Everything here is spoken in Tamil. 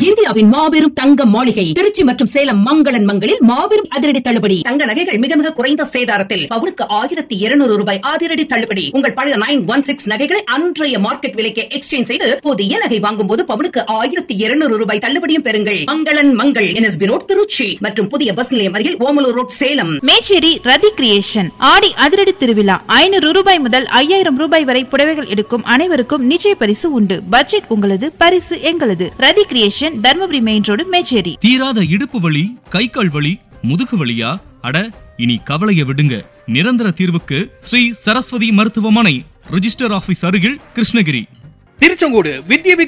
இந்தியாவின் மாபெரும் தங்க மாளிகை திருச்சி மற்றும் சேலம் மங்களன் மங்களில் மாபெரும் அதிரடி தள்ளுபடி தங்க நகைகள் மிக மிக குறைந்த சேதாரத்தில் பவுனுக்கு ஆயிரத்தி இருநூறு ரூபாய் அதிரடி தள்ளுபடி உங்கள் பழைய நைன் ஒன் சிக்ஸ் நகைகளை அன்றைய மார்க்கெட் விலைக்கு எக்ஸ்சேஞ்ச் செய்து புதிய நகை வாங்கும் போது பவுனுக்கு ஆயிரத்தி இருநூறு ரூபாய் தள்ளுபடியும் பெறுங்கள் மங்களன் மங்கள் என்எஸ்பி ரோட் திருச்சி மற்றும் புதிய பஸ் நிலையம் அருகில் ஓமலூர் ரோட் சேலம் மேச்சேரி ரதி கிரியேஷன் ஆடி அதிரடி திருவிழா ஐநூறு ரூபாய் முதல் ஐயாயிரம் ரூபாய் வரை புடவைகள் எடுக்கும் அனைவருக்கும் நிச்சய பரிசு உண்டு பட்ஜெட் உங்களது பரிசு எங்களது Rathi creation Dharmapuri main road Mecheri தீராத இடுப்பு வலி கை கால் வலி முதுகு வலியா அட இனி கவலைய விடுங்க நிரந்தர தீர்வுக்கு ஸ்ரீ சரஸ்வதி மருத்துவமனை ரிஜிஸ்டர் ஆபீஸ் அருகில் கிருஷ்ணகிரி திருச்செங்கோடு வித்யா